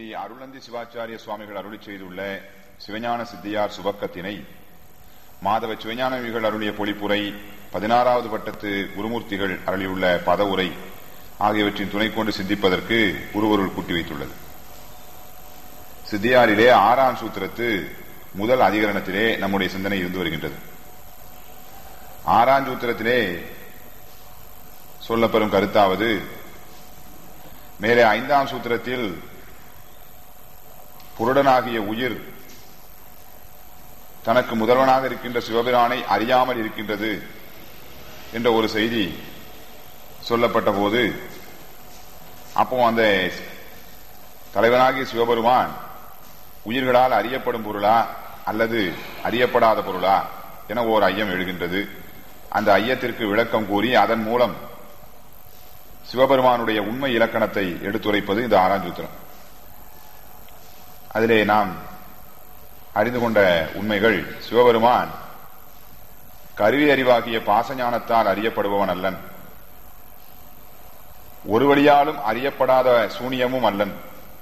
அருளந்தி சிவாச்சாரிய சுவாமிகள் அருளி செய்துள்ள சிவஞான சித்தியார் சுபக்கத்தினை மாதவ சிவஞானவிகள் அருளிய பொழிப்புரை பதினாறாவது பட்டத்து குருமூர்த்திகள் அருளியுள்ள பதவுரை ஆகியவற்றின் துணை கொண்டு சிந்திப்பதற்கு குருவருள் கூட்டி வைத்துள்ளது சித்தியாரிலே ஆறாம் சூத்திரத்து முதல் அதிகரணத்திலே நம்முடைய சிந்தனை இருந்து வருகின்றது ஆறாம் சூத்திரத்திலே சொல்லப்பெறும் கருத்தாவது மேலே ஐந்தாம் சூத்திரத்தில் புருடனாகிய உயிர் தனக்கு முதல்வனாக இருக்கின்ற சிவபிரானை அறியாமல் இருக்கின்றது என்ற ஒரு செய்தி சொல்லப்பட்ட போது அப்போ அந்த தலைவனாகிய சிவபெருமான் உயிர்களால் அறியப்படும் பொருளா அல்லது அறியப்படாத பொருளா என ஓர் ஐயம் எழுகின்றது அந்த ஐயத்திற்கு விளக்கம் கூறி அதன் மூலம் சிவபெருமானுடைய உண்மை இலக்கணத்தை எடுத்துரைப்பது இந்த ஆறாம் சூத்திரம் அதிலே நாம் அறிந்து கொண்ட உண்மைகள் சிவபெருமான் கருவி அறிவாகிய பாசஞானத்தால் அறியப்படுபவன் அல்லன் ஒரு வழியாலும் அறியப்படாத சூனியமும் அல்லன்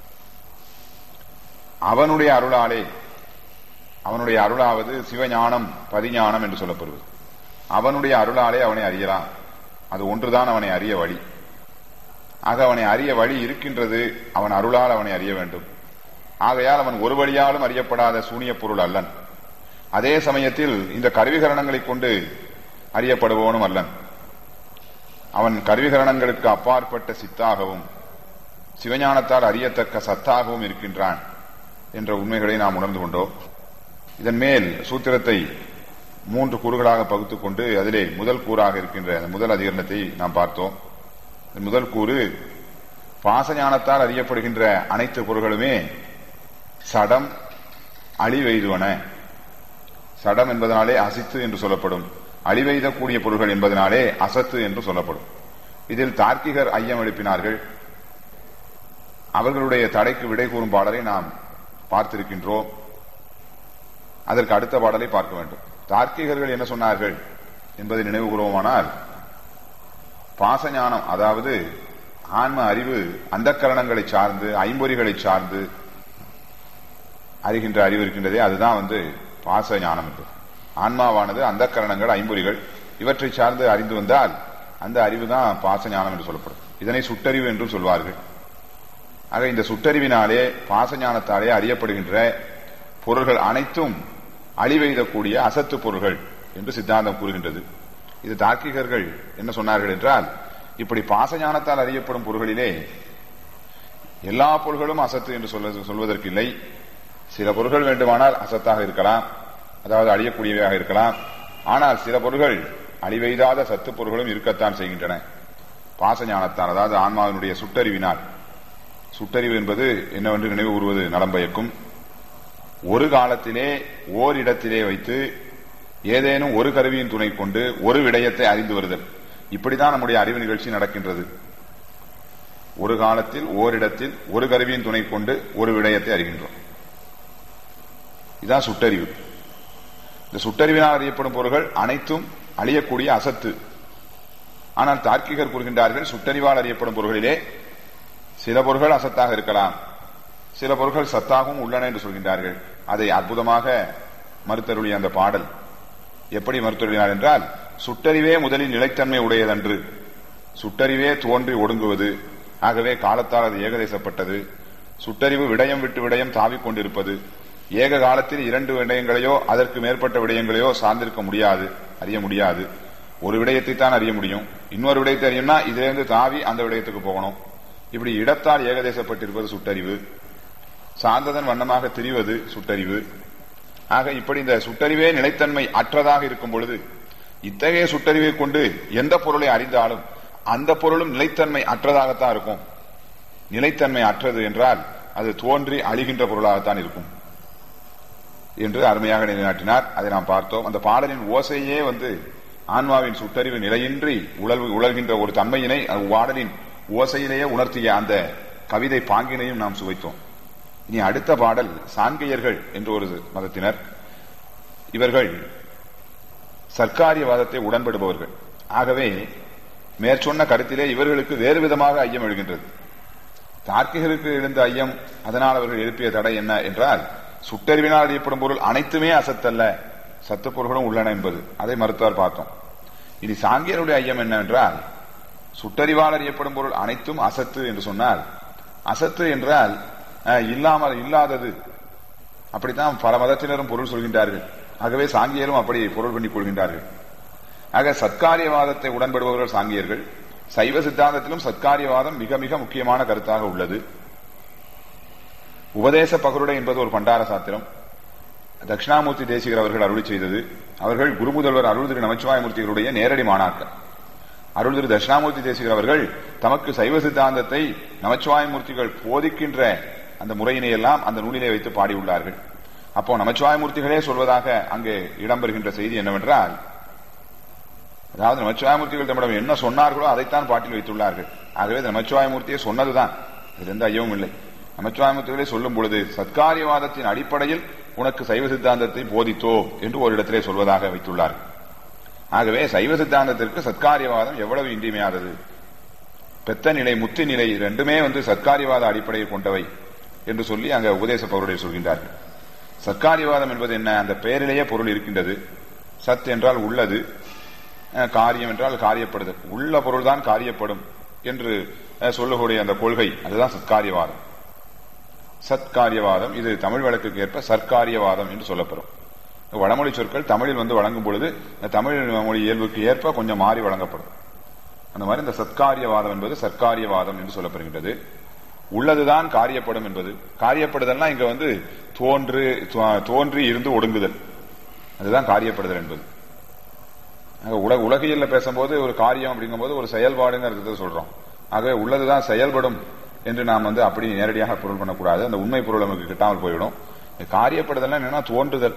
அவனுடைய அருளாலே அவனுடைய அருளாவது சிவஞானம் பதிஞானம் என்று சொல்லப்படுவது அவனுடைய அருளாலே அவனை அறியலாம் அது ஒன்றுதான் அவனை அறிய வழி ஆக அவனை அறிய வழி இருக்கின்றது அவன் அருளால் அவனை அறிய வேண்டும் ஆகையால் அவன் ஒரு வழியாலும் அறியப்படாத சூனிய பொருள் அல்லன் அதே சமயத்தில் இந்த கருவிகரணங்களை கொண்டு அறியப்படுபவனும் அல்லன் அவன் கருவிகரணங்களுக்கு அப்பாற்பட்ட சித்தாகவும் சிவஞானத்தால் அறியத்தக்க சத்தாகவும் இருக்கின்றான் என்ற உண்மைகளை நாம் உணர்ந்து கொண்டோம் இதன் மேல் சூத்திரத்தை மூன்று கூறுகளாக பகுத்துக் கொண்டு அதிலே முதல் கூறாக இருக்கின்ற அந்த முதல் அதிகரணத்தை நாம் பார்த்தோம் முதல் கூறு பாசஞானத்தால் அறியப்படுகின்ற அனைத்து பொருள்களுமே சடம் அழிவெய்துவன சடம் என்பதனாலே அசித்து என்று சொல்லப்படும் அழிவெய்தக்கூடிய பொருள்கள் என்பதனாலே அசத்து என்று சொல்லப்படும் இதில் தார்க்கிகர் ஐயம் எழுப்பினார்கள் அவர்களுடைய தடைக்கு விடை கூறும் பாடலை நாம் பார்த்திருக்கின்றோம் அதற்கு அடுத்த பாடலை பார்க்க வேண்டும் தார்க்கிகர்கள் என்ன சொன்னார்கள் என்பதை நினைவு கூறுவோமானால் பாசஞானம் அதாவது ஆன்ம அறிவு அந்த கரணங்களை சார்ந்து ஐம்பொறிகளை சார்ந்து அறிகின்ற அறிவு இருக்கின்றதே அதுதான் வந்து பாச ஞானம் என்று ஆன்மாவானது அந்த கரணங்கள் ஐம்பொறிகள் இவற்றை சார்ந்து அறிந்து வந்தால் அந்த அறிவு தான் பாச ஞானம் என்று சொல்லப்படும் இதனை சுட்டறிவு என்றும் சொல்வார்கள் ஆக இந்த சுட்டறிவினாலே பாச ஞானத்தாலே அறியப்படுகின்ற பொருள்கள் அனைத்தும் அழிவெய்தக்கூடிய அசத்து பொருள்கள் என்று சித்தாந்தம் கூறுகின்றது இது தார்க்கிகர்கள் என்ன சொன்னார்கள் என்றால் இப்படி பாசஞானத்தால் அறியப்படும் பொருள்களிலே எல்லா பொருள்களும் அசத்து என்று சொல்வதற்கு இல்லை சில பொருள்கள் வேண்டுமானால் அசத்தாக இருக்கலாம் அதாவது அழியக்கூடியவையாக இருக்கலாம் ஆனால் சில பொருள்கள் அழிவெய்தாத சத்து பொருள்களும் இருக்கத்தான் செய்கின்றன பாசஞானத்தால் அதாவது ஆன்மாவினுடைய சுட்டறிவினால் சுட்டறிவு என்பது என்னவென்று நினைவு கூறுவது நலம் பயக்கும் ஒரு காலத்திலே ஓரிடத்திலே வைத்து ஏதேனும் ஒரு கருவியின் துணை கொண்டு ஒரு விடயத்தை அறிந்து வருதல் இப்படிதான் நம்முடைய அறிவு நிகழ்ச்சி நடக்கின்றது ஒரு காலத்தில் ஓரிடத்தில் ஒரு கருவியின் துணை கொண்டு ஒரு விடயத்தை அறிகின்றோம் இதான் சுட்டறிவு இந்த சுட்டறிவினால் அறியப்படும் பொருள்கள் அனைத்தும் அழியக்கூடிய அசத்து ஆனால் தார்க்கிகர் கூறுகின்றார்கள் சுட்டறிவால் அறியப்படும் பொருள்களிலே சில பொருள்கள் அசத்தாக இருக்கலாம் சில பொருள்கள் சத்தாகவும் உள்ளன என்று சொல்கின்றார்கள் அதை அற்புதமாக மறுத்தருளிய அந்த பாடல் எப்படி மறுத்தருளினார் என்றால் சுட்டறிவே முதலில் நிலைத்தன்மை உடையதன்று சுட்டறிவே தோன்றி ஒடுங்குவது ஆகவே காலத்தால் அது ஏகதேசப்பட்டது சுட்டறிவு விடயம் விட்டு விடயம் தாவிக் கொண்டிருப்பது ஏக காலத்தில் இரண்டு விடயங்களையோ அதற்கு மேற்பட்ட விடயங்களையோ சார்ந்திருக்க முடியாது அறிய முடியாது ஒரு விடயத்தை தான் அறிய முடியும் இன்னொரு விடயத்தை அறியும்னா இதிலிருந்து தாவி அந்த விடயத்துக்கு போகணும் இப்படி இடத்தால் ஏகதேசப்பட்டிருப்பது சுட்டறிவு சார்ந்ததன் வண்ணமாக திரிவது சுட்டறிவு ஆக இப்படி இந்த சுட்டறிவே நிலைத்தன்மை அற்றதாக இருக்கும் பொழுது இத்தகைய சுட்டறிவை கொண்டு எந்த பொருளை அறிந்தாலும் அந்த பொருளும் நிலைத்தன்மை அற்றதாகத்தான் இருக்கும் நிலைத்தன்மை அற்றது என்றால் அது தோன்றி அழிகின்ற பொருளாகத்தான் இருக்கும் என்று அருமையாக நிலைநாட்டினார் அதை நாம் பார்த்தோம் அந்த பாடலின் ஓசையே வந்து ஆன்மாவின் சுட்டறிவு நிலையின்றி உழல் உழல்கின்ற ஒரு தன்மையினை பாடலின் ஓசையிலேயே உணர்த்திய அந்த கவிதை பாங்கினையும் நாம் சுவைத்தோம் இனி அடுத்த பாடல் சான்கையர்கள் என்று ஒரு மதத்தினர் இவர்கள் சர்க்காரியவாதத்தை உடன்படுபவர்கள் ஆகவே மேற்சொன்ன கருத்திலே இவர்களுக்கு வேறு விதமாக ஐயம் எழுகின்றது தார்க்கிகருக்கு எழுந்த ஐயம் அதனால் அவர்கள் எழுப்பிய தடை என்ன என்றால் சுட்டறிவினால் அறியப்படும் பொருள் அனைத்துமே அசத்தல்ல சத்து பொருள்களும் உள்ளன என்பது அதை மறுத்தார் பார்த்தோம் இனி சாங்கியருடைய ஐயம் என்னவென்றால் சுட்டறிவால் அறியப்படும் பொருள் அனைத்தும் அசத்து என்று சொன்னால் அசத்து என்றால் அஹ், இல்லாமல் இல்லாதது அப்படித்தான் பல மதத்தினரும் பொருள் சொல்கின்றார்கள் ஆகவே சாங்கியரும் அப்படி பொருள் பண்ணிக் கொள்கின்றார்கள் ஆக சத்காரியவாதத்தை உடன்படுபவர்கள் சாங்கியர்கள் சைவ சித்தாந்தத்திலும் சத்காரியவாதம் மிக மிக முக்கியமான கருத்தாக உள்ளது உபதேச பகருடை என்பது ஒரு பண்டார சாத்திரம் தட்சிணாமூர்த்தி தேசிகர் அவர்கள் அருளி செய்தது அவர்கள் குருமுதல்வர் அருள் திரு நமச்சிவாயமூர்த்திகளுடைய நேரடி மாணாக்கர் அருள் திரு தட்சிணாமூர்த்தி தேசிகர் அவர்கள் தமக்கு சைவ சித்தாந்தத்தை நமச்சிவாயமூர்த்திகள் போதிக்கின்ற அந்த முறையினை எல்லாம் அந்த நூலிலே வைத்து பாடியுள்ளார்கள் அப்போ நமச்சிவாயமூர்த்திகளே சொல்வதாக அங்கே இடம்பெறுகின்ற செய்தி என்னவென்றால் அதாவது நமச்சிவாயமூர்த்திகள் தம்மிடம் என்ன சொன்னார்களோ அதைத்தான் பாட்டில் வைத்துள்ளார்கள் ஆகவே இந்த நமச்சிவாயமூர்த்தியை சொன்னதுதான் இது எந்த ஐயமும் இல்லை நமச்சிவாயமூர்த்திகளே சொல்லும் பொழுது சத்காரியவாதத்தின் அடிப்படையில் உனக்கு சைவ சித்தாந்தத்தை போதித்தோ என்று ஒரு இடத்திலே சொல்வதாக வைத்துள்ளார்கள் ஆகவே சைவ சித்தாந்தத்திற்கு சத்காரியவாதம் எவ்வளவு இன்றியமையாதது பெத்த நிலை முத்தி நிலை ரெண்டுமே வந்து சத்காரியவாத அடிப்படையை கொண்டவை என்று சொல்லி அங்க உபதேச பவருடைய சொல்கின்றார்கள் சத்காரியவாதம் என்பது என்ன அந்த பெயரிலேயே பொருள் இருக்கின்றது சத் என்றால் உள்ளது அஹ், காரியம் என்றால் காரியப்படுதல் உள்ள பொருள்தான் காரியப்படும் என்று அஹ், சொல்லக்கூடிய அந்த கொள்கை அதுதான் சத்காரியவாதம் சத்காரியவாதம் இது தமிழ் வழக்குக்கு ஏற்ப சர்க்காரியவாதம் என்று சொல்லப்படும் வடமொழி சொற்கள் தமிழில் வந்து வழங்கும் பொழுது இந்த தமிழ் மொழி இயல்புக்கு ஏற்ப கொஞ்சம் மாறி வழங்கப்படும் அந்த மாதிரி இந்த சத்காரியவாதம் என்பது சர்க்காரியவாதம் என்று சொல்லப்படுகின்றது உள்ளதுதான் காரியப்படும் என்பது காரியப்படுதல்னா இங்க வந்து தோன்று தோ- தோன்றி இருந்து ஒடுங்குதல் அதுதான் காரியப்படுதல் என்பது ஆக உலக உலகியல்ல பேசும்போது ஒரு காரியம் அப்படிங்கும்போது ஒரு செயல்பாடுங்கிறத சொல்றோம் ஆகவே உள்ளதுதான் செயல்படும் என்று நாம் வந்து அப்படி நேரடியாக பொருள் பண்ணக்கூடாது அந்த உண்மை பொருள் நமக்கு கிட்டாமல் போய்விடும் காரியப்படுதல்னா என்னன்னா தோன்றுதல்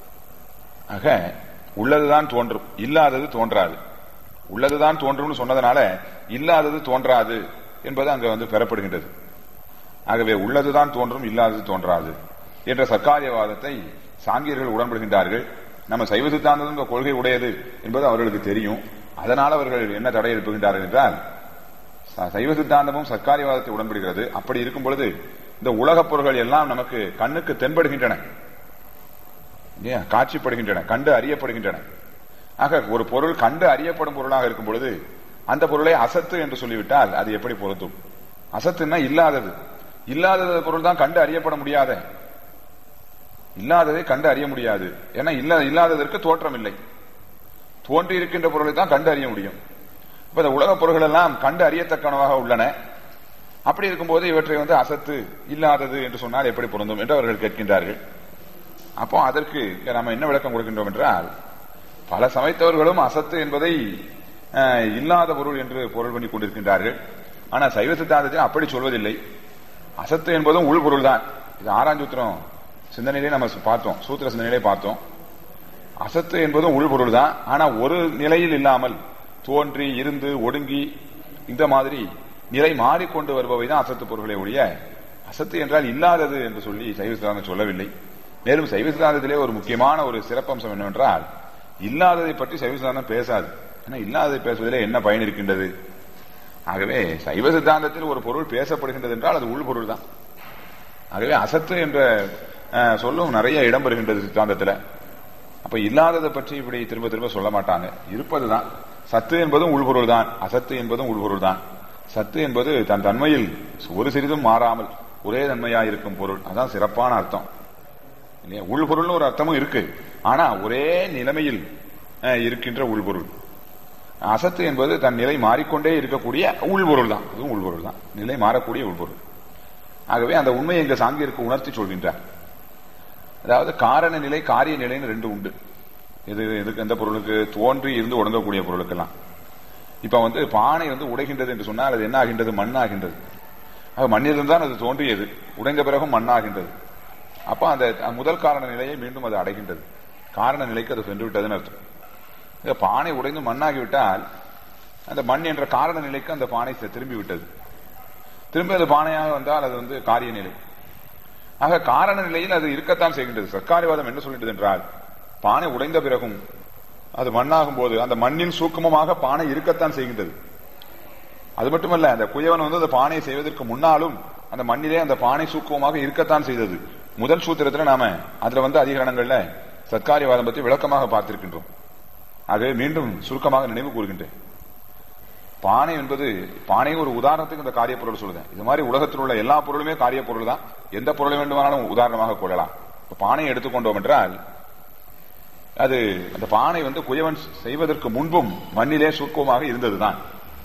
ஆக உள்ளதுதான் தோன்றும் இல்லாதது தோன்றாது உள்ளதுதான் தோன்றும்னு சொன்னதுனால இல்லாதது தோன்றாது என்பது அங்க வந்து பெறப்படுகின்றது ஆகவே உள்ளதுதான் தோன்றும் இல்லாதது தோன்றாது என்ற சர்க்காரியவாதத்தை சாங்கியர்கள் உடன்படுகின்றார்கள் நம்ம சைவ சித்தாந்தம் இந்த கொள்கை உடையது என்பது அவர்களுக்கு தெரியும் அதனால் அவர்கள் என்ன தடை எழுப்புகின்றார்கள் என்றால் ச- சைவ சித்தாந்தமும் சர்க்காரியவாதத்தை உடன்படுகிறது அப்படி இருக்கும் பொழுது இந்த உலகப் பொருள்கள் எல்லாம் நமக்கு கண்ணுக்கு தென்படுகின்றன இல்லையா? காட்சிப்படுகின்றன கண்டு அறியப்படுகின்றன ஆக ஒரு பொருள் கண்டு அறியப்படும் பொருளாக இருக்கும் பொழுது அந்த பொருளை அசத்து என்று சொல்லிவிட்டால் அது எப்படி பொருந்தும் அசத்துன்னா இல்லாதது இல்லாதது பொருள் தான் கண்டு அறியப்பட முடியாத இல்லாததை கண்டு அறிய முடியாது ஏன்னா இல்ல இல்லாததற்கு தோற்றம் இல்லை தோன்றி இருக்கின்ற பொருளை தான் கண்டு அறிய முடியும் இப்ப இந்த உலக பொருள்கள் எல்லாம் கண்டு அறியத்தக்கனவாக உள்ளன அப்படி இருக்கும்போது இவற்றை வந்து அசத்து இல்லாதது என்று சொன்னால் எப்படி பொருந்தும் என்று அவர்கள் கேட்கின்றார்கள் அப்போ அதற்கு இங்க நம்ம என்ன விளக்கம் கொடுக்கின்றோம் என்றால் பல சமைத்தவர்களும் அசத்து என்பதை அஹ், இல்லாத பொருள் என்று பொருள் பண்ணி கொண்டிருக்கின்றார்கள் ஆனா சைவ சித்தாந்தத்தில் அப்படி சொல்வதில்லை அசத்து என்பதும் உள் பொருள் தான் இது ஆராய்ஞ்சூத்திரம் சிந்தனையிலே நம்ம பார்த்தோம் சூத்திர சிந்தனையிலே பார்த்தோம் அசத்து என்பதும் உள் பொருள் தான் ஆனா ஒரு நிலையில் இல்லாமல் தோன்றி இருந்து ஒடுங்கி இந்த மாதிரி நிலை மாறிக்கொண்டு வருபவை தான் அசத்து பொருள்களை ஒழிய அசத்து என்றால் இல்லாதது என்று சொல்லி சைவ சித்தாந்தம் சொல்லவில்லை மேலும் சைவ சித்தாந்தத்திலே ஒரு முக்கியமான ஒரு சிறப்பம்சம் என்னவென்றால் இல்லாததை பற்றி சைவ சித்தாந்தம் பேசாது ஏன்னா இல்லாததை பேசுவதிலே என்ன பயன் இருக்கின்றது ஆகவே சைவ சித்தாந்தத்தில் ஒரு பொருள் பேசப்படுகின்றது என்றால் அது உள் பொருள் தான் ஆகவே அசத்து என்ற அஹ், சொல்லும் நிறைய இடம் பெறுகின்றது சித்தாந்தத்தில் அப்ப இல்லாததை பற்றி இப்படி திரும்ப திரும்ப சொல்ல மாட்டாங்க இருப்பதுதான் சத்து என்பதும் உள்பொருள் தான் அசத்து என்பதும் உள்பொருள் தான் சத்து என்பது தன் தன்மையில் ஒரு சிறிதும் மாறாமல் ஒரே தன்மையா இருக்கும் பொருள் அதான் சிறப்பான அர்த்தம் இல்லையா உள்பொருள்னு ஒரு அர்த்தமும் இருக்கு ஆனா ஒரே நிலைமையில் அஹ், இருக்கின்ற உள்பொருள் அசத்து என்பது தன் நிலை மாறிக்கொண்டே இருக்கக்கூடிய உள்பொருள் தான் அதுவும் உள்பொருள் தான் நிலை மாறக்கூடிய உள்பொருள் ஆகவே அந்த உண்மையை எங்க சாங்கியருக்கு உணர்த்தி சொல்கின்றார் அதாவது காரண நிலை காரிய நிலைன்னு ரெண்டு உண்டு இது இதுக்கு எந்த பொருளுக்கு தோன்றி இருந்து ஒடுங்கக்கூடிய பொருளுக்கெல்லாம் இப்ப வந்து பானை வந்து உடைகின்றது என்று சொன்னால் அது என்ன ஆகின்றது மண்ணாகின்றது அது மண்ணிலிருந்து தான் அது தோன்றியது உடைந்த பிறகும் மண்ணாகின்றது அப்ப அந்த முதல் காரண நிலையை மீண்டும் அது அடைகின்றது காரண நிலைக்கு அது சென்று விட்டதுன்னு அர்த்தம் இந்த பானை உடைந்து மண்ணாகிவிட்டால் அந்த மண் என்ற காரண நிலைக்கு அந்த பானை செ- திரும்பி விட்டது திரும்பி அது பானையாக வந்தால் அது வந்து காரிய நிலை ஆக காரண நிலையில் அது இருக்கத்தான் செய்கின்றது சர்க்காரிவாதம் என்ன சொல்லிட்டது என்றால் பானை உடைந்த பிறகும் அது மண்ணாகும் போது அந்த மண்ணின் சூக்குமமாக பானை இருக்கத்தான் செய்கின்றது அது மட்டுமல்ல அந்த குயவன் வந்து அந்த பானையை செய்வதற்கு முன்னாலும் அந்த மண்ணிலே அந்த பானை சூக்குவமாக இருக்கத்தான் செய்தது முதல் சூத்திரத்துல நாம அதுல வந்து அதிகரணங்கள்ல சத்காரியவாதம் பற்றி விளக்கமாக பார்த்திருக்கின்றோம் ஆகவே மீண்டும் சுருக்கமாக நினைவு கூறுகின்றேன் பானை என்பது பானை ஒரு உதாரணத்துக்கு இந்த காரிய பொருள் சொல்லுதேன் இது மாதிரி உலகத்தில் உள்ள எல்லா பொருளுமே காரிய பொருள் தான் எந்த பொருளை வேண்டுமானாலும் உதாரணமாக கொள்ளலாம் இப்ப பானையை எடுத்துக்கொண்டோம் என்றால் அது அந்த பானை வந்து குயவன் செய்வதற்கு முன்பும் மண்ணிலே சுருக்கமாக இருந்ததுதான்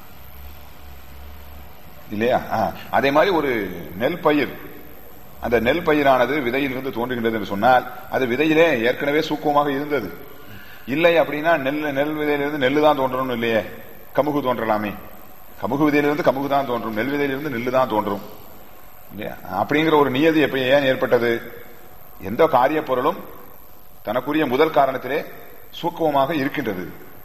இல்லையா ஆ. அதே மாதிரி ஒரு நெல் பயிர் அந்த நெல் பயிரானது விதையிலிருந்து தோன்றுகின்றது என்று சொன்னால் அது விதையிலே ஏற்கனவே சூக்குவமாக இருந்தது இல்லை அப்படின்னா நெல் நெல் விதையிலிருந்து நெல்லு தான் தோன்றணும் இல்லையே கமுகு தோன்றலாமே கமுகு விதையிலிருந்து கமுகு தான் தோன்றும் நெல் விதையிலிருந்து நெல்லு தான் தோன்றும் இல்லையா அப்படிங்கிற ஒரு நியதி எப்படி ஏன் ஏற்பட்டது எந்த காரிய பொருளும் தனக்குரிய முதல் காரணத்திலே சூக்குவமாக இருக்கின்றது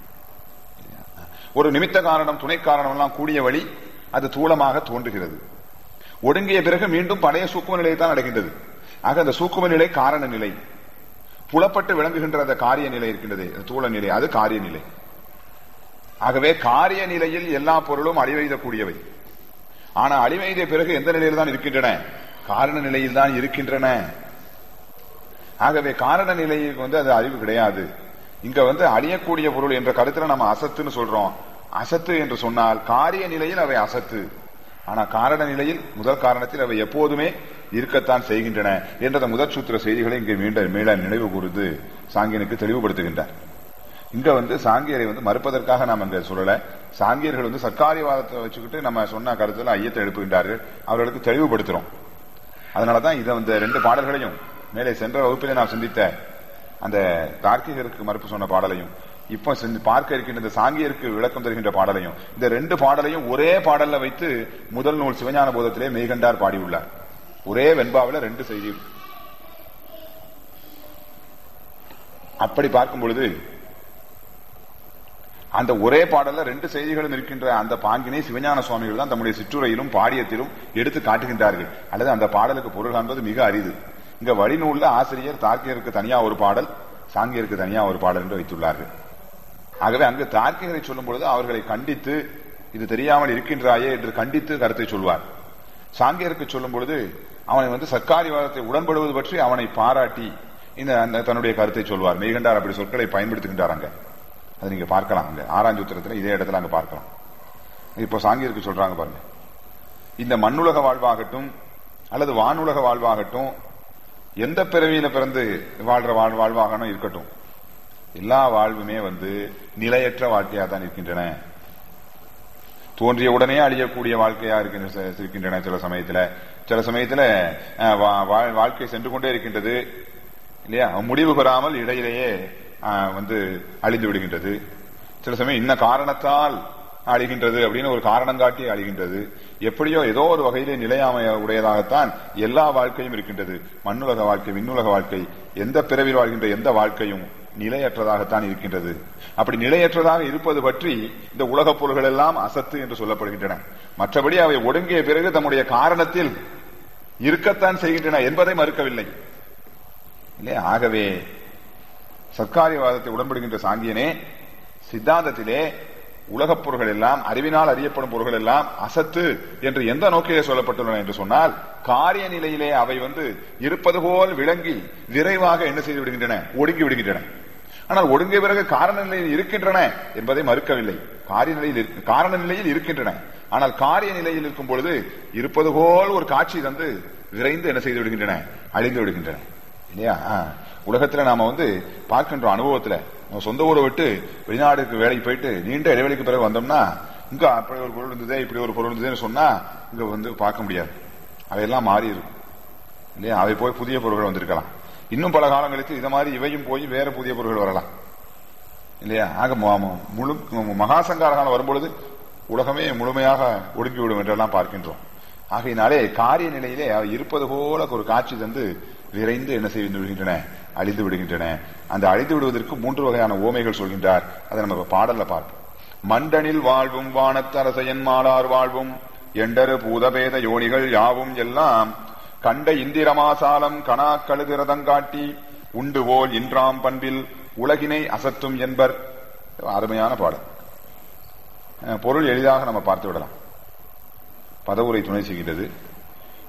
ஒரு நிமித்த காரணம் துணை காரணம் எல்லாம் கூடிய வழி அது தூளமாக தோன்றுகிறது ஒடுங்கிய பிறகு மீண்டும் பழைய சூக்கும நிலையை தான் அடைகின்றது ஆக அந்த சூக்கும நிலை காரண நிலை புலப்பட்டு விளங்குகின்ற அந்த காரிய நிலை இருக்கின்றது அந்த தூள நிலை அது காரிய நிலை ஆகவே காரிய நிலையில் எல்லா பொருளும் அழிவெய்தக்கூடியவை ஆனா அழிவெய்த பிறகு எந்த நிலையில் தான் இருக்கின்றன காரண நிலையில் தான் இருக்கின்றன ஆகவே காரண நிலைக்கு வந்து அது அறிவு கிடையாது இங்க வந்து அழியக்கூடிய பொருள் என்ற கருத்துல நம்ம அசத்துன்னு சொல்றோம் அசத்து என்று சொன்னால் காரிய நிலையில் அவை அசத்து ஆனா காரண நிலையில் முதல் காரணத்தில் அவை எப்போதுமே இருக்கத்தான் செய்கின்றன என்ற முதற் சூத்திர செய்திகளை இங்கே மீண்டும் மீள நினைவு கூர்ந்து சாங்கியனுக்கு தெளிவுபடுத்துகின்றார் இங்க வந்து சாங்கியரை வந்து மறுப்பதற்காக நாம் இங்க சொல்லல சாங்கியர்கள் வந்து சர்க்காரியவாதத்தை வச்சுக்கிட்டு நம்ம சொன்ன கருத்துல ஐயத்தை எழுப்புகின்றார்கள் அவர்களுக்கு தெளிவுபடுத்துறோம் அதனாலதான் இதை இந்த ரெண்டு பாடல்களையும் மேலே சென்ற வகுப்பிலே நாம் சிந்தித்த அந்த தார்க்கிகருக்கு மறுப்பு சொன்ன பாடலையும் இப்ப சிந்தி- பார்க்க இருக்கின்ற இந்த சாங்கியருக்கு விளக்கம் தருகின்ற பாடலையும் இந்த ரெண்டு பாடலையும் ஒரே பாடல்ல வைத்து முதல் நூல் சிவஞான போதத்திலே மெய்கண்டார் பாடியுள்ளார் ஒரே வெண்பாவில ரெண்டு செய்தி அப்படி பார்க்கும் பொழுது அந்த ஒரே பாடல்ல ரெண்டு செய்திகளும் இருக்கின்ற அந்த பாங்கினை சிவஞான சுவாமிகள் தான் தம்முடைய சிற்றுரையிலும் பாடியத்திலும் எடுத்து காட்டுகின்றார்கள் அல்லது அந்த பாடலுக்கு பொருள் காண்பது மிக அரிது இங்க வழிநூல்ல ஆசிரியர் தார்க்கியருக்கு தனியா ஒரு பாடல் சாங்கியருக்கு தனியா ஒரு பாடல் என்று வைத்துள்ளார்கள் ஆகவே அங்கு தார்க்கிகரை சொல்லும் பொழுது அவர்களை கண்டித்து இது தெரியாமல் இருக்கின்றாயே என்று கண்டித்து கருத்தை சொல்வார் சாங்கியருக்கு சொல்லும் பொழுது அவனை வந்து சர்க்காரிவாதத்தை உடன்படுவது பற்றி அவனை பாராட்டி இந்த அந்த தன்னுடைய கருத்தை சொல்வார் மெய்கண்டார் அப்படி சொற்களை பயன்படுத்துகின்றார் அங்க அதை நீங்க பார்க்கலாம் அங்க ஆறாஞ்சூத்திரத்துல இதே இடத்துல அங்க பார்க்கலாம் இப்போ சாங்கியருக்கு சொல்றாங்க பாருங்க இந்த மண்ணுலக வாழ்வாகட்டும் அல்லது வானுலக வாழ்வாகட்டும் எந்த பிறவியில பிறந்து வாழ்ற வாழ் வாழ்வாகணும் இருக்கட்டும் எல்லா வாழ்வுமே வந்து நிலையற்ற வாழ்க்கையா தான் இருக்கின்றன தோன்றிய உடனே அழியக்கூடிய வாழ்க்கையா இருக்கின்ற இருக்கின்றன சில சமயத்துல சில சமயத்துல அஹ், வா- வா- வாழ்க்கை சென்று கொண்டே இருக்கின்றது இல்லையா முடிவு பெறாமல் இடையிலேயே அஹ், வந்து அழிந்து விடுகின்றது சில சமயம் இன்ன காரணத்தால் அழிகின்றது அப்படின்னு ஒரு காரணம் காட்டி அழிகின்றது எப்படியோ ஏதோ ஒரு வகையிலே நிலையாமை உடையதாகத்தான் எல்லா வாழ்க்கையும் இருக்கின்றது மண்ணுலக வாழ்க்கை விண்ணுலக வாழ்க்கை எந்த பிறவில் வாழ்கின்ற எந்த வாழ்க்கையும் நிலையற்றதாகத்தான் இருக்கின்றது அப்படி நிலையற்றதாக இருப்பது பற்றி இந்த உலகப் பொருள்கள் எல்லாம் அசத்து என்று சொல்லப்படுகின்றன மற்றபடி அவை ஒடுங்கிய பிறகு தம்முடைய காரணத்தில் இருக்கத்தான் செய்கின்றன என்பதை மறுக்கவில்லை இல்லையா ஆகவே சர்க்காரியவாதத்தை உடன்படுகின்ற சாங்கியனே சித்தாந்தத்திலே உலகப் பொருள்கள் எல்லாம் அறிவினால் அறியப்படும் பொருள்கள் எல்லாம் அசத்து என்று எந்த நோக்கிலே சொல்லப்பட்டுள்ளன என்று சொன்னால் காரிய நிலையிலே அவை வந்து இருப்பது போல் விளங்கி விரைவாக என்ன செய்து விடுகின்றன ஒடுங்கி விடுகின்றன ஆனால் ஒடுங்கிய பிறகு காரண நிலையில் இருக்கின்றன என்பதை மறுக்கவில்லை காரிய நிலையில் இருக்க- காரண நிலையில் இருக்கின்றன ஆனால் காரிய நிலையில் இருக்கும் பொழுது இருப்பது போல் ஒரு காட்சி தந்து விரைந்து என்ன செய்து விடுகின்றன அழிந்து விடுகின்றன இல்லையா ஆ. உலகத்துல நாம வந்து பார்க்கின்றோம் அனுபவத்துல நம்ம சொந்த ஊரை விட்டு வெளிநாடுக்கு வேலைக்கு போயிட்டு நீண்ட இடைவெளிக்கு பிறகு வந்தோம்னா இங்க அப்படி ஒரு பொருள் இருந்ததே இப்படி ஒரு பொருள் இருந்ததுன்னு சொன்னா இங்க வந்து பார்க்க முடியாது அவையெல்லாம் மாறி இருக்கும் இல்லையா அவை போய் புதிய பொருள்கள் வந்திருக்கலாம் இன்னும் பல காலம் கழித்து இதை மாதிரி இவையும் போய் வேற புதிய பொருள்கள் வரலாம் இல்லையா ஆக ம- ம- முழு மகாசங்கார காலம் வரும்பொழுது உலகமே முழுமையாக ஒடுங்கிவிடும் என்றெல்லாம் பார்க்கின்றோம் ஆகையினாலே காரிய நிலையிலே அவை இருப்பது போல ஒரு காட்சி தந்து விரைந்து என்ன செய்து விடுகின்றன அழிந்து விடுகின்றன அந்த அழிந்து விடுவதற்கு மூன்று வகையான ஓமைகள் சொல்கின்றார் அதை நம்ம இப்ப பாடல்ல பார்ப்போம் மண்டனில் வாழ்வும் வானத்தரசையன் மாலார் வாழ்வும் எண்டரு பூதபேத யோனிகள் யாவும் எல்லாம் கண்ட இந்திரமாசாலம் கணா கழுதிரதங்காட்டி உண்டு போல் இன்றாம் பண்பில் உலகினை அசத்தும் என்பர் அருமையான பாடல் அஹ் பொருள் எளிதாக நம்ம பார்த்து விடலாம் பதவுரை துணை செய்கின்றது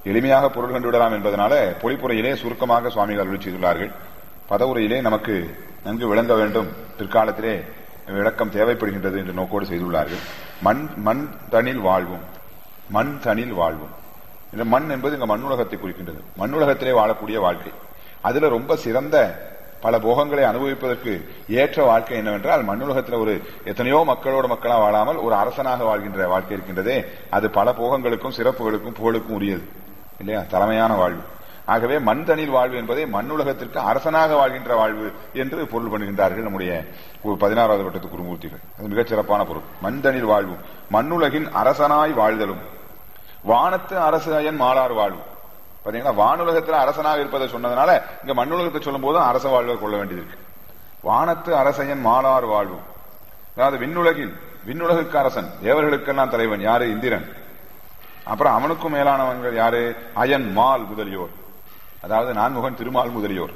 எளிமையாக பொருள் கண்டு விடலாம் என்பதனால பொழிப்புரையிலே சுருக்கமாக சுவாமிகள் அருள் செய்துள்ளார்கள் பதவுரையிலே நமக்கு நன்கு விளங்க வேண்டும் பிற்காலத்திலே விளக்கம் தேவைப்படுகின்றது என்ற நோக்கோடு செய்துள்ளார்கள் மண் மண் தனில் வாழ்வும் மண் தனில் வாழ்வும் இந்த மண் என்பது இங்க மண்ணுலகத்தை குறிக்கின்றது மண்ணுலகத்திலே வாழக்கூடிய வாழ்க்கை அதுல ரொம்ப சிறந்த பல போகங்களை அனுபவிப்பதற்கு ஏற்ற வாழ்க்கை என்னவென்றால் மண்ணுலகத்தில் ஒரு எத்தனையோ மக்களோட மக்களா வாழாமல் ஒரு அரசனாக வாழ்கின்ற வாழ்க்கை இருக்கின்றதே அது பல போகங்களுக்கும் சிறப்புகளுக்கும் புகழுக்கும் உரியது இல்லையா தலைமையான வாழ்வு ஆகவே மண் தனில் வாழ்வு என்பதை மண்ணுலகத்திற்கு அரசனாக வாழ்கின்ற வாழ்வு என்று பொருள் பண்ணுகின்றார்கள் நம்முடைய பதினாறாவது வட்டத்து குருமூர்த்திகள் அது மிகச் சிறப்பான பொருள் மண் தனில் வாழ்வு மண்ணுலகின் அரசனாய் வாழ்தலும் வானத்து அரசு அயன் மாலார் வாழ்வு பாத்தீங்கன்னா வானுலகத்தில் அரசனாக இருப்பதை சொன்னதுனால இங்க மண்ணுலகத்தை சொல்லும் போதும் அரச வாழ்வை கொள்ள வேண்டியது இருக்கு வானத்து அரசையன் மாலார் வாழ்வும் அதாவது விண்ணுலகில் விண்ணுலகுக்கு அரசன் தேவர்களுக்கெல்லாம் தலைவன் யாரு இந்திரன் அப்புறம் அவனுக்கும் மேலானவங்கள் யாரு அயன் மால் முதலியோர் அதாவது நான்முகன் திருமால் முதலியோர்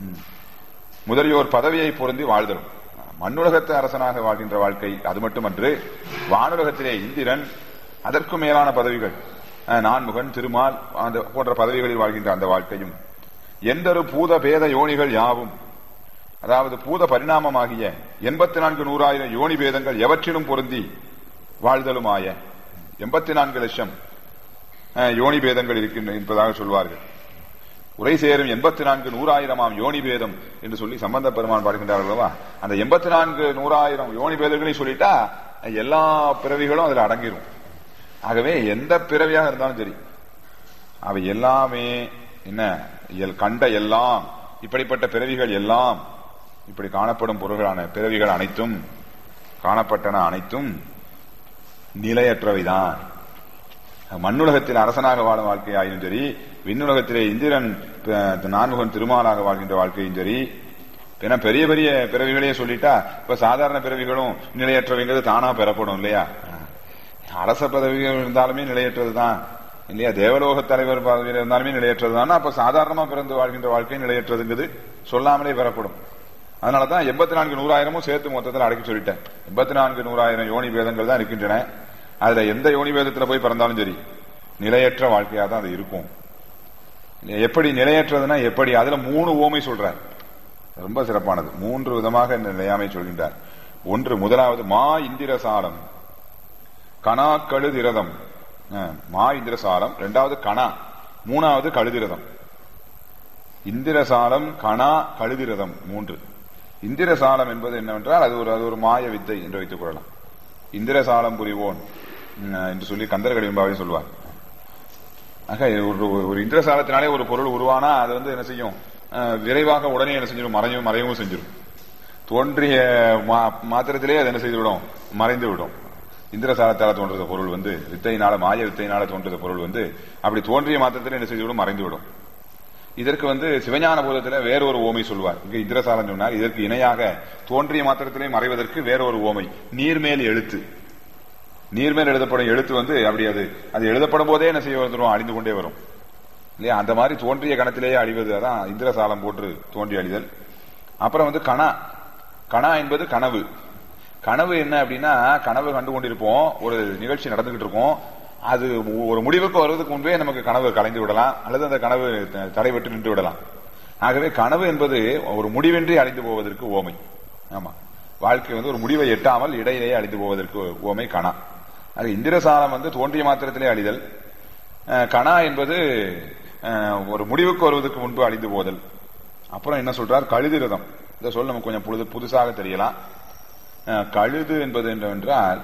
முதலியோர் பதவியை பொருந்தி வாழ்தலும் மண்ணுலகத்து அரசனாக வாழ்கின்ற வாழ்க்கை அது மட்டுமன்று வானுலகத்திலே இந்திரன் அதற்கும் மேலான பதவிகள் நான்முகன் திருமால் அந்த போன்ற பதவிகளில் வாழ்கின்ற அந்த வாழ்க்கையும் எந்தொரு பூத பேத யோனிகள் யாவும் அதாவது பூத பரிணாமமாகிய எண்பத்தி நான்கு நூறாயிரம் யோனி பேதங்கள் எவற்றிலும் பொருந்தி வாழ்தலுமாய எண்பத்தி நான்கு லட்சம் யோனி பேதங்கள் இருக்கின்ற என்பதாக சொல்வார்கள் உரை சேரும் எண்பத்தி நான்கு நூறாயிரமாம் யோனி பேதம் என்று சொல்லி சம்பந்த பெருமான் பாடுகின்றார் அல்லவா அந்த எண்பத்தி நான்கு நூறாயிரம் யோனி பேதங்களையும் சொல்லிட்டா எல்லா பிறவிகளும் அதுல அடங்கிரும் ஆகவே எந்த பிறவியாக இருந்தாலும் சரி அவை எல்லாமே என்ன கண்ட எல்லாம் இப்படிப்பட்ட பிறவிகள் எல்லாம் இப்படி காணப்படும் பொருள்களான பிறவிகள் அனைத்தும் காணப்பட்டன அனைத்தும் நிலையற்றவைதான் மண்ணுலகத்தில் அரசனாக வாழும் வாழ்க்கையாயும் சரி விண்ணுலகத்திலே இந்திரன் நான்முகன் திருமாலாக வாழ்கின்ற வாழ்க்கையும் சரி ஏன்னா பெரிய பெரிய பிறவிகளையே சொல்லிட்டா இப்ப சாதாரண பிறவிகளும் நிலையற்றவைங்கிறது தானா பெறப்படும் இல்லையா அரச பதவிகள் இருந்தாலுமே நிலையற்றதுதான் இல்லையா தேவலோக தலைவர் பதவியில் இருந்தாலுமே நிலையற்றதுதான் அப்ப சாதாரணமா பிறந்து வாழ்கின்ற வாழ்க்கை நிலையற்றதுங்கிறது சொல்லாமலே பெறப்படும் அதனாலதான் எண்பத்தி நான்கு நூறாயிரமும் சேர்த்து மொத்தத்தில் அடக்கி சொல்லிட்டேன் எண்பத்தி நான்கு நூறாயிரம் யோனி பேதங்கள் தான் இருக்கின்றன அதுல எந்த யோனி பேதத்துல போய் பிறந்தாலும் சரி நிலையற்ற வாழ்க்கையா தான் அது இருக்கும் எப்படி நிலையற்றதுன்னா எப்படி அதுல மூணு ஓமை சொல்றார் ரொம்ப சிறப்பானது மூன்று விதமாக இந்த நிலையாமை சொல்கின்றார் ஒன்று முதலாவது மா இந்திரசாலம் கனா கழுதிரதம் மா இந்திரசாலம் இரண்டாவது கணா மூணாவது கழுதிரதம் இந்திரசாலம் கணா கழுதிரதம் மூன்று இந்திரசாலம் என்பது என்னவென்றால் அது ஒரு அது ஒரு மாய வித்தை என்று வைத்துக் கொள்ளலாம் இந்திரசாலம் புரிவோன் என்று சொல்லி கந்தர் கடிம்பாவை சொல்வார் ஆக ஒரு ஒரு இந்திரசாலத்தினாலே ஒரு பொருள் உருவானா அது வந்து என்ன செய்யும் விரைவாக உடனே என்ன செஞ்சிடும் மறையும் மறையவும் செஞ்சிடும் தோன்றிய மாத்திரத்திலே அது என்ன செய்துவிடும் மறைந்து விடும் இந்திரசாலத்தால தோன்றுற பொருள் வந்து வித்தையினால மாய வித்தையினால தோன்றுற பொருள் வந்து அப்படி தோன்றிய மாத்திரத்திலே என்ன செய்துவிடும் மறைந்து விடும் இதற்கு வந்து சிவஞான போதத்தில் வேறொரு ஓமை சொல்வார் இங்க இந்திரசாலம் சொன்னார் இதற்கு இணையாக தோன்றிய மாத்திரத்திலே மறைவதற்கு வேறொரு ஓமை நீர்மேல் எழுத்து நீர்மேல் எழுதப்படும் எழுத்து வந்து அப்படி அது அது எழுதப்படும் போதே என்ன செய்ய வந்துடும் அழிந்து கொண்டே வரும் இல்லையா அந்த மாதிரி தோன்றிய கணத்திலேயே அழிவது அதான் இந்திரசாலம் போன்று தோன்றி அழிதல் அப்புறம் வந்து கணா கணா என்பது கனவு கனவு என்ன அப்படின்னா கனவு கண்டு கொண்டிருப்போம் ஒரு நிகழ்ச்சி நடந்துகிட்டு இருக்கும் அது ஒரு முடிவுக்கு வருவதற்கு முன்பே நமக்கு கனவு கலைந்து விடலாம் அல்லது அந்த கனவு தடைபட்டு நின்று விடலாம் ஆகவே கனவு என்பது ஒரு முடிவின்றி அழிந்து போவதற்கு ஓமை ஆமா வாழ்க்கை வந்து ஒரு முடிவை எட்டாமல் இடையிலேயே அழிந்து போவதற்கு ஓமை கணா அது இந்திரசாலம் வந்து தோன்றிய மாத்திரத்திலே அழிதல் கணா என்பது ஒரு முடிவுக்கு வருவதற்கு முன்பு அழிந்து போதல் அப்புறம் என்ன சொல்றார் கழுதிரதம் இந்த சொல் நமக்கு கொஞ்சம் புது புதுசாக தெரியலாம் கழுது என்பது என்னவென்றால்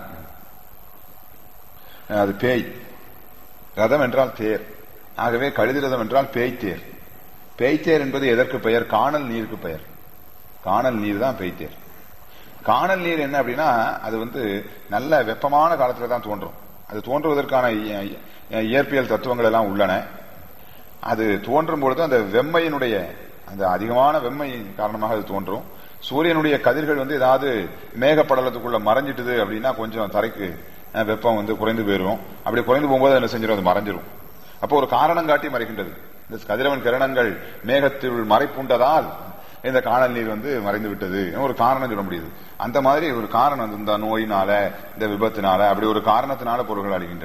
அது பேய் ரதம் என்றால் தேர் ஆகவே கழுதி ரதம் என்றால் பேய் தேர் பேய் தேர் என்பது எதற்கு பெயர் காணல் நீருக்கு பெயர் காணல் நீர் தான் பேய் தேர் காணல் நீர் என்ன அப்படின்னா அது வந்து நல்ல வெப்பமான காலத்துல தான் தோன்றும் அது தோன்றுவதற்கான இயற்பியல் தத்துவங்கள் எல்லாம் உள்ளன அது தோன்றும் பொழுது அந்த வெம்மையினுடைய அந்த அதிகமான வெம்மை காரணமாக அது தோன்றும் சூரியனுடைய கதிர்கள் வந்து ஏதாவது மேகப்படலத்துக்குள்ள மறைஞ்சிட்டுது அப்படின்னா கொஞ்சம் தரைக்கு வெப்பம் வந்து குறைந்து போயிடும் அப்படி குறைந்து போகும்போது என்ன செஞ்சிடும் அது மறைஞ்சிரும் அப்போ ஒரு காரணம் காட்டி மறைக்கின்றது இந்த கதிரவன் கிரணங்கள் மேகத்தில் மறைப்புண்டதால் இந்த காணல் நீர் வந்து மறைந்து விட்டது ஒரு காரணம் சொல்ல முடியுது அந்த மாதிரி ஒரு காரணம் இந்த நோயினால இந்த விபத்தினால அப்படி ஒரு காரணத்தினால பொருள்கள் அழிகின்றன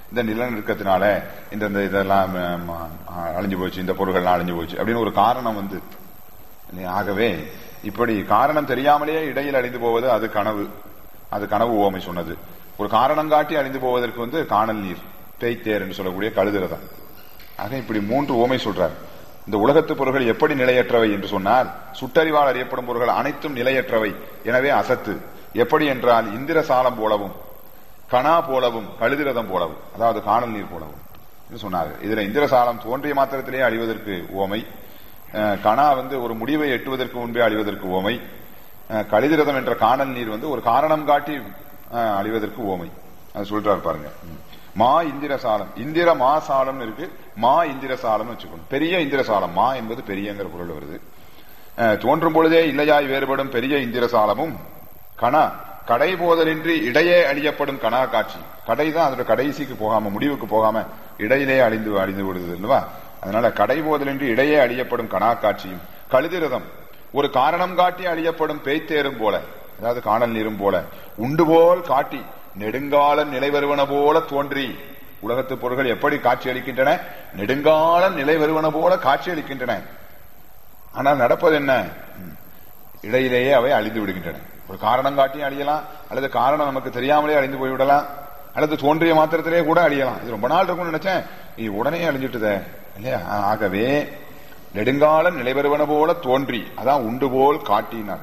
இந்த நிலநடுக்கத்தினால இந்த இந்த இதெல்லாம் ஆம், ஆ, அழிஞ்சு போச்சு இந்த பொருள்கள்லாம் அழிஞ்சு போச்சு அப்படின்னு ஒரு காரணம் வந்து இல்லையா? ஆகவே இப்படி காரணம் தெரியாமலேயே இடையில் அழிந்து போவது அது கனவு அது கனவு ஓமை சொன்னது ஒரு காரணம் காட்டி அழிந்து போவதற்கு வந்து காணல் நீர் பேய்த்தேர் என்று சொல்லக்கூடிய கழுதுறதான் ஆக இப்படி மூன்று ஓமை சொல்றார் இந்த உலகத்து பொருள்கள் எப்படி நிலையற்றவை என்று சொன்னால் சுட்டறிவால் அறியப்படும் பொருள்கள் அனைத்தும் நிலையற்றவை எனவே அசத்து எப்படி என்றால் இந்திர சாலம் போலவும் கணா போலவும் கழுதிரதம் போலவும் அதாவது காணல் நீர் போலவும் என்று சொன்னார்கள் இதுல இந்திரசாலம் தோன்றிய மாத்திரத்திலேயே அழிவதற்கு ஓமை அஹ், கணா வந்து ஒரு முடிவை எட்டுவதற்கு முன்பே அழிவதற்கு ஓமை அஹ், கழிதிரதம் என்ற காணல் நீர் வந்து ஒரு காரணம் காட்டி அஹ், அழிவதற்கு ஓமை அது சொல்றாரு பாருங்க ம். மா இந்திரசாலம் இந்திர மா சாலம் இருக்கு மா இந்திரசாலம் வச்சுக்கணும் பெரிய இந்திரசாலம் மா என்பது பெரியங்கிற பொருள் வருது அஹ், தோன்றும் பொழுதே இல்லையாய் வேறுபடும் பெரிய இந்திரசாலமும் கணா கடை போதலின்றி இடையே அழியப்படும் கணா காட்சி கடை தான் அதோட கடைசிக்கு போகாம முடிவுக்கு போகாம இடையிலே அழிந்து அழிந்து விடுது இல்லவா அதனால கடை போதலின்றி இடையே அழியப்படும் கணா காட்சியும் கழுதிரதம் ஒரு காரணம் காட்டி அழியப்படும் பேய்த்தேரும் போல அதாவது காணல் நீரும் போல உண்டு போல் காட்டி நெடுங்காலம் நிலை வருவன போல தோன்றி உலகத்து பொருள்கள் எப்படி காட்சி அளிக்கின்றன நெடுங்காலம் நிலை வருவன போல காட்சி அளிக்கின்றன ஆனால் நடப்பது என்ன ம். இடையிலேயே அவை அழிந்து விடுகின்றன ஒரு காரணம் காட்டியும் அழியலாம் அல்லது காரணம் நமக்கு தெரியாமலே அழிந்து போய்விடலாம் அல்லது தோன்றிய மாத்திரத்திலே கூட அழியலாம் இது ரொம்ப நாள் இருக்கும்னு நினைச்சேன் இது உடனே அழிஞ்சுட்டுதே இல்லையா ஆ- ஆகவே நெடுங்காலம் நிலைபெறுவன போல தோன்றி அதான் உண்டு போல் காட்டினார்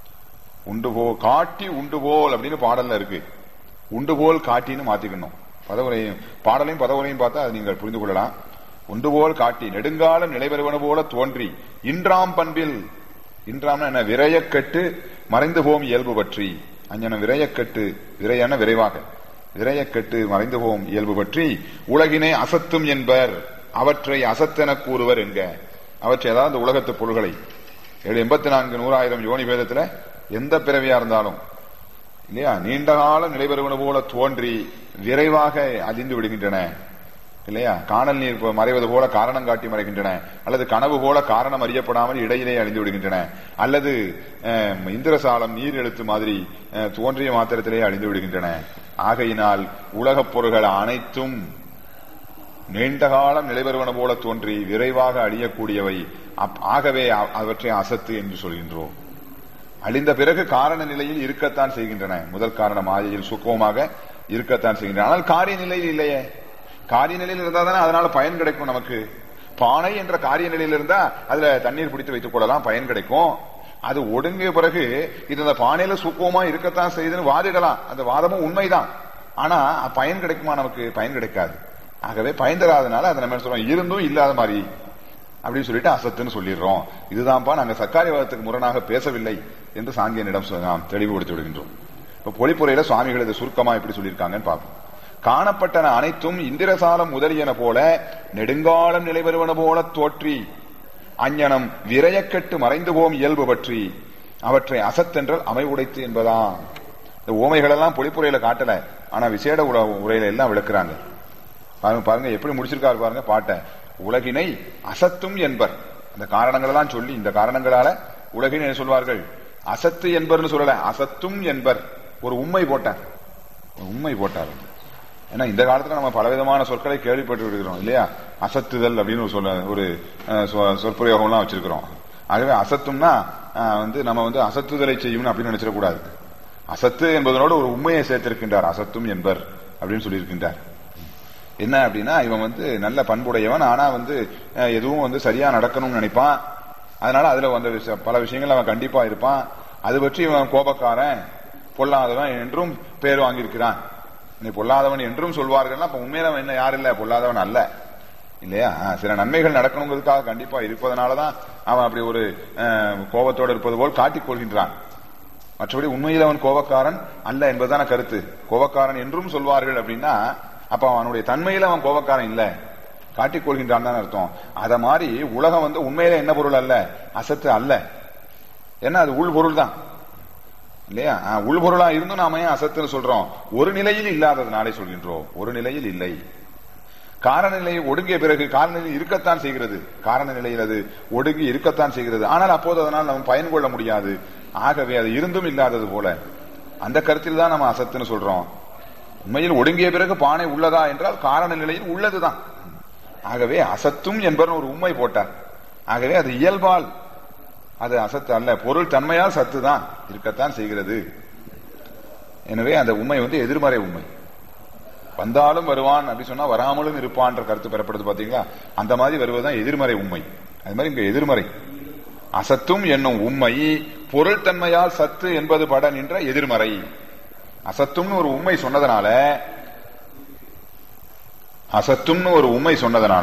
உண்டு போ காட்டி உண்டு போல் அப்படின்னு பாடல்ல இருக்கு உண்டு போல் காட்டின்னு மாத்திக்கணும் பதவுரையும் பாடலையும் பதவுரையும் பார்த்தா அது நீங்கள் புரிந்து கொள்ளலாம் உண்டு போல் காட்டி நெடுங்காலம் நிலைபெறுவன போல தோன்றி இன்றாம் பண்பில் இன்றாம்னா என்ன விரையக்கட்டு மறைந்து போம் இயல்பு பற்றி அஞ்சன விரையக்கட்டு விரையான விரைவாக விரையக்கட்டு மறைந்து போம் இயல்பு பற்றி உலகினை அசத்தும் என்பர் அவற்றை அசத்தென கூறுவர் என்க அவற்றை அதாவது இந்த உலகத்து பொருள்களை ஏழு எண்பத்தி நான்கு நூறாயிரம் யோனி வேதத்துல எந்த பிறவியா இருந்தாலும் இல்லையா நீண்ட காலம் நிலைபெறுவன போல தோன்றி விரைவாக அழிந்து விடுகின்றன இல்லையா காணல் நீர் போ- மறைவது போல காரணம் காட்டி மறைகின்றன அல்லது கனவு போல காரணம் அறியப்படாமல் இடையிலே அழிந்து விடுகின்றன அல்லது அஹ், இந்திரசாலம் நீர் எழுத்து மாதிரி அஹ், தோன்றிய மாத்திரத்திலே அழிந்து விடுகின்றன ஆகையினால் உலகப் பொருள்கள் அனைத்தும் நீண்ட காலம் நிலைபெறுவன போல தோன்றி விரைவாக அழியக்கூடியவை அப்- ஆகவே அ- அவற்றை அசத்து என்று சொல்கின்றோம் அழிந்த பிறகு காரண நிலையில் இருக்கத்தான் செய்கின்றன முதல் காரணம் மாயையில் சுக்கமாக இருக்கத்தான் செய்கின்றன ஆனால் காரிய நிலையில் இல்லையே காரிய நிலையில் இருந்தா தானே அதனால பயன் கிடைக்கும் நமக்கு பானை என்ற காரிய நிலையில் இருந்தா அதுல தண்ணீர் பிடித்து வைத்துக் கொள்ளலாம் பயன் கிடைக்கும் அது ஒடுங்கிய பிறகு இது அந்த பானையில சுக்கமா இருக்கத்தான் செய்யுதுன்னு வாதிடலாம் அந்த வாதமும் உண்மைதான் ஆனா பயன் கிடைக்குமா நமக்கு பயன் கிடைக்காது ஆகவே பயன் தராதனால அதை நம்ம என்ன சொல்றோம் இருந்தும் இல்லாத மாதிரி அப்படின்னு சொல்லிட்டு அசத்துன்னு சொல்லிடுறோம் இதுதான்ப்பா நாங்க சர்க்காரிவாதத்துக்கு முரணாக பேசவில்லை என்று சாங்கியனிடம் சொ- நாம் தெளிவுபடுத்தி விடுகின்றோம் இப்ப பொழிப்புரையில சுவாமிகள் இதை சுருக்கமா இப்படி சொல்லியிருக்காங்கன்னு பார்ப்போம் காணப்பட்டன அனைத்தும் இந்திரசாலம் முதலியன போல நெடுங்காலம் நிலைபெறுவன போல தோற்றி அஞ்ஞனம் விரையக்கெட்டு மறைந்து போம் இயல்பு பற்றி அவற்றை அசத்தென்றல் அமைவுடைத்து என்பதா இந்த ஓமைகள் எல்லாம் பொழிப்புரையில காட்டல ஆனா விசேட உல- உரையில எல்லாம் விளக்குறாங்க பாருங்க பாருங்க எப்படி முடிச்சிருக்காரு பாருங்க பாட்டை உலகினை அசத்தும் என்பர் அந்த காரணங்கள் எல்லாம் சொல்லி இந்த காரணங்களால உலகினை என்ன சொல்வார்கள் அசத்து என்பர்னு சொல்லல அசத்தும் என்பர் ஒரு உண்மை போட்டார் ஒரு உண்மை போட்டார் ஏன்னா இந்த காலத்துல நம்ம பலவிதமான சொற்களை கேள்விப்பட்டு விடுகிறோம் இல்லையா அசத்துதல் அப்படின்னு ஒரு சொல்ல ஒரு அஹ், சொ- சொற்பிரயோகம்லாம் வச்சிருக்கிறோம் ஆகவே அசத்தும்னா அஹ், வந்து நம்ம வந்து அசத்துதலை செய்யும்னு அப்படின்னு நினைச்சிடக்கூடாது அசத்து என்பதனோடு ஒரு உண்மையை சேர்த்திருக்கின்றார் அசத்தும் என்பர் அப்படின்னு சொல்லியிருக்கின்றார் என்ன அப்படின்னா இவன் வந்து நல்ல பண்புடையவன் ஆனா வந்து அஹ், எதுவும் வந்து சரியா நடக்கணும்னு நினைப்பான் அதனால அதுல வந்த விஷ- பல விஷயங்கள் அவன் கண்டிப்பா இருப்பான் அது பற்றி இவன் கோபக்காரன் பொல்லாதவன் என்றும் பேர் வாங்கியிருக்கிறான் நீ பொல்லாதவன் என்றும் சொல்வார்கள்னா அப்ப உண்மையில அவன் என்ன யார் இல்ல பொல்லாதவன் அல்ல இல்லையா அஹ், சில நன்மைகள் நடக்கணுங்கிறதுக்காக கண்டிப்பா இருப்பதனாலதான் அவன் அப்படி ஒரு அஹ், கோபத்தோடு இருப்பது போல் காட்டிக் கொள்கின்றான் மற்றபடி உண்மையில் அவன் கோபக்காரன் அல்ல என்பதுதான கருத்து கோபக்காரன் என்றும் சொல்வார்கள் அப்படின்னா அப்ப அவனுடைய தன்மையில அவன் கோபக்காரன் இல்ல காட்டிக் கொள்கின்றான் தான் அர்த்தம் அத மாதிரி உலகம் வந்து உண்மையில என்ன பொருள் அல்ல அசத்து அல்ல ஏன்னா அது உள் பொருள் தான் இல்லையா ஆஹ், உள் பொருளா இருந்தும் நாம ஏன் அசத்துன்னு சொல்றோம் ஒரு நிலையில் இல்லாததுனாலே சொல்கின்றோம் ஒரு நிலையில் இல்லை காரண நிலை ஒடுங்கிய பிறகு காரண நிலை இருக்கத்தான் செய்கிறது காரண நிலையில் அது ஒடுங்கி இருக்கத்தான் செய்கிறது ஆனால் அப்போது அதனால் நம்ம பயன் கொள்ள முடியாது ஆகவே அது இருந்தும் இல்லாதது போல அந்த கருத்தில் தான் நம்ம அசத்துன்னு சொல்றோம் உண்மையில் ஒடுங்கிய பிறகு பானை உள்ளதா என்றால் காரண நிலையில் உள்ளதுதான் ஆகவே அசத்தும் என்பவர் ஒரு உண்மை போட்டார் ஆகவே அது இயல்பால் அது அசத்து அல்ல பொருள் தன்மையால் சத்து தான் இருக்கத்தான் செய்கிறது எனவே அந்த உண்மை வந்து எதிர்மறை உண்மை வந்தாலும் வருவான் அப்படி சொன்னா வராமலும் இருப்பான்ற கருத்து பெறப்படுது பாத்தீங்களா அந்த மாதிரி வருவதுதான் எதிர்மறை உண்மை அது மாதிரி இங்க எதிர்மறை அசத்தும் என்னும் உண்மை பொருள் தன்மையால் சத்து என்பது பட நின்ற எதிர்மறை அசத்தும்னு ஒரு உண்மை சொன்னதுனால அசத்தும்னு ஒரு உண்மை சொன்னதுனால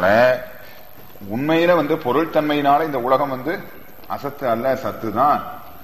உண்மையில வந்து பொருள் தன்மையினால இந்த உலகம் வந்து அசத்து அல்ல சத்து தான்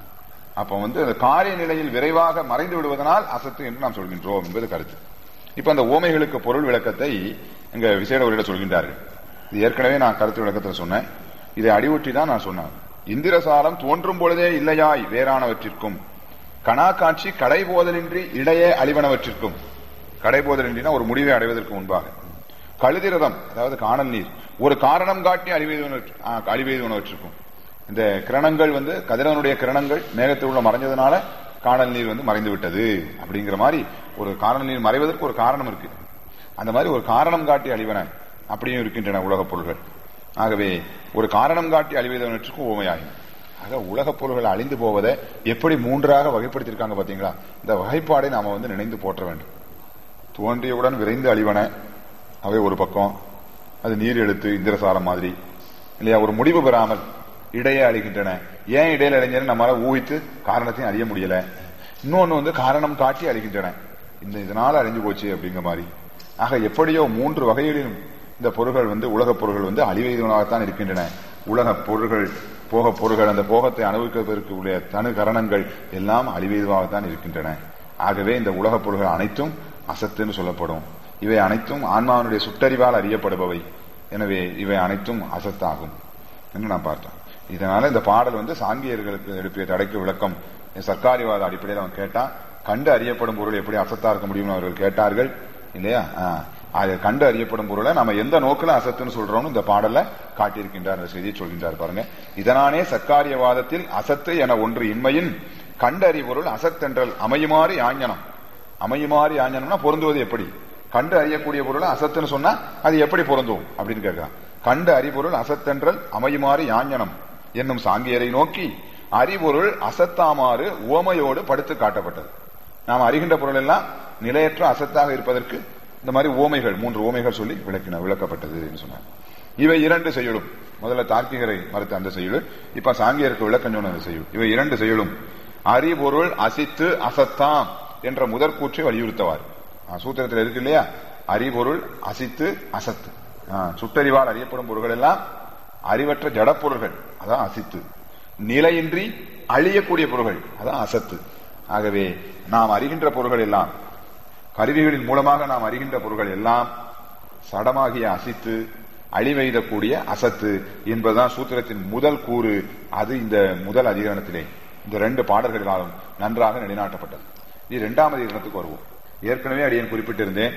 அப்ப வந்து அந்த காரிய நிலையில் விரைவாக மறைந்து விடுவதனால் அசத்து என்று நாம் சொல்கின்றோம் என்பது கருத்து இப்ப அந்த ஓமைகளுக்கு பொருள் விளக்கத்தை இங்க விசேட உரையில சொல்கின்றார்கள் இது ஏற்கனவே நான் கருத்து விளக்கத்தில் சொன்னேன் இதை அடிவொற்றி தான் நான் சொன்னேன் இந்திரசாலம் தோன்றும் பொழுதே இல்லையாய் வேறானவற்றிற்கும் கணா காட்சி கடைபோதலின்றி இடையே அழிவனவற்றிற்கும் கடைபோதலின்றினா ஒரு முடிவை அடைவதற்கு முன்பாக கழுதிரதம் அதாவது காணல் நீர் ஒரு காரணம் காட்டி அழிவெய்துவனவற்று- ஆ, அழிவெய்துவனவற்றிற்கும் இந்த கிரணங்கள் வந்து கதிரவனுடைய கிரணங்கள் மேகத்தில் உள்ள மறைஞ்சதுனால காணல் நீர் வந்து மறைந்து விட்டது அப்படிங்கிற மாதிரி ஒரு காணல் நீர் மறைவதற்கு ஒரு காரணம் இருக்கு அந்த மாதிரி ஒரு காரணம் காட்டி அழிவன அப்படியும் இருக்கின்றன உலகப் பொருள்கள் ஆகவே ஒரு காரணம் காட்டி அழிவதவனற்றுக்கும் உவமையாகும் ஆக உலகப் பொருள்கள் அழிந்து போவதை எப்படி மூன்றாக வகைப்படுத்தியிருக்காங்க பாத்தீங்களா இந்த வகைப்பாடை நாம வந்து நினைந்து போற்ற வேண்டும் தோன்றியவுடன் விரைந்து அழிவன அவை ஒரு பக்கம் அது நீர் எழுத்து இந்திரசாரம் மாதிரி இல்லையா ஒரு முடிவு பெறாமல் இடையே அழிகின்றன ஏன் இடையில அழிஞ்சன நம்மளால ஊகித்து காரணத்தையும் அறிய முடியல இன்னொன்னு வந்து காரணம் காட்டி அழிகின்றன இந்த இதனால அழிஞ்சு போச்சு அப்படிங்கிற மாதிரி ஆக எப்படியோ மூன்று வகைகளிலும் இந்த பொருள்கள் வந்து உலகப் பொருள்கள் வந்து அழிவெய்தவனாகத்தான் இருக்கின்றன உலகப் பொருள்கள் போகப் பொருள்கள் அந்த போகத்தை அனுபவிப்பதற்கு உள்ள தனு கரணங்கள் எல்லாம் அழிவெய்தவாகத்தான் இருக்கின்றன ஆகவே இந்த உலகப் பொருள்கள் அனைத்தும் அசத்துன்னு சொல்லப்படும் இவை அனைத்தும் ஆன்மாவினுடைய சுட்டறிவால் அறியப்படுபவை எனவே இவை அனைத்தும் அசத்தாகும் என்று நான் பார்த்தோம் இதனால இந்த பாடல் வந்து சாங்கியர்களுக்கு எழுப்பிய தடைக்கு விளக்கம் சர்க்காரிவாத அடிப்படையில் அவன் கேட்டான் கண்டு அறியப்படும் பொருள் எப்படி அசத்தா இருக்க முடியும்னு அவர்கள் கேட்டார்கள் இல்லையா ஆ. அது கண்டு அறியப்படும் பொருளை நம்ம எந்த நோக்கில அசத்துன்னு சொல்றோம்னு இந்த பாடல்ல காட்டியிருக்கின்றார் இந்த செய்தியை சொல்கின்றார் பாருங்க இதனானே சர்க்காரியவாதத்தில் அசத்து என ஒன்று இன்மையின் கண்டு அறிபொருள் அசத்தென்றல் அமையுமாறு யாஞனம் அமையுமாறு யாஞனம்னா பொருந்துவது எப்படி கண்டு அறியக்கூடிய பொருளை அசத்துன்னு சொன்னா அது எப்படி பொருந்தும் அப்படின்னு கேட்கிறான் கண்டு அறிபொருள் அசத்தென்றல் அமையுமாறு யாஞனம் என்னும் சாங்கியரை நோக்கி அறிபொருள் அசத்தாமாறு உவமையோடு படுத்து காட்டப்பட்டது நாம் அறிகின்ற பொருள் எல்லாம் நிலையற்ற அசத்தாக இருப்பதற்கு இந்த மாதிரி ஓமைகள் மூன்று ஓமைகள் சொல்லி விளக்கின விளக்கப்பட்டது என்று சொன்னார் இவை இரண்டு செய்யுளும் முதல்ல தார்க்கிகரை மறுத்த அந்த செய்யுள் இப்ப சாங்கியருக்கு விளக்கம் சொன்ன அந்த செய்யுள் இவை இரண்டு செய்யுளும் அறிபொருள் அசித்து அசத்தாம் என்ற முதற்கூற்றை வலியுறுத்தவார் ஆ, சூத்திரத்தில் இருக்கு இல்லையா அறிபொருள் அசித்து அசத்து ஆ, சுட்டறிவால் அறியப்படும் பொருள்கள் எல்லாம் அறிவற்ற ஜடப்பொருள்கள் அதான் அசித்து நிலையின்றி அழியக்கூடிய பொருள்கள் அதான் அசத்து ஆகவே நாம் அறிகின்ற பொருள்கள் எல்லாம் கருவிகளின் மூலமாக நாம் அறிகின்ற பொருள்கள் எல்லாம் சடமாகிய அசித்து அழிவெய்தக்கூடிய அசத்து என்பதுதான் சூத்திரத்தின் முதல் கூறு அது இந்த முதல் அதிகரணத்திலே இந்த ரெண்டு பாடல்களினாலும் நன்றாக நிலைநாட்டப்பட்டது இது இரண்டாம் அதிகரணத்துக்கு வருவோம் ஏற்கனவே அடியேன் குறிப்பிட்டிருந்தேன்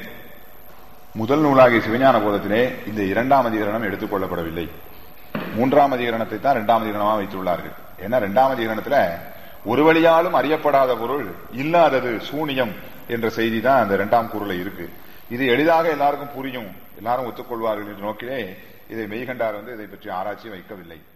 முதல் நூலாகிய சிவஞான போதத்திலே இந்த இரண்டாம் அதிகரணம் எடுத்துக் கொள்ளப்படவில்லை மூன்றாம் அதிகரணத்தை தான் இரண்டாம் அதிகரணமாக வைத்துள்ளார்கள் ஏன்னா இரண்டாம் அதிகரணத்துல ஒரு வழியாலும் அறியப்படாத பொருள் இல்லாதது சூனியம் என்ற செய்தி தான் அந்த இரண்டாம் கூறுல இருக்கு இது எளிதாக எல்லாருக்கும் புரியும் எல்லாரும் ஒத்துக்கொள்வார்கள் என்ற நோக்கிலே இதை மெய்கண்டார் வந்து இதை பற்றி ஆராய்ச்சி வைக்கவில்லை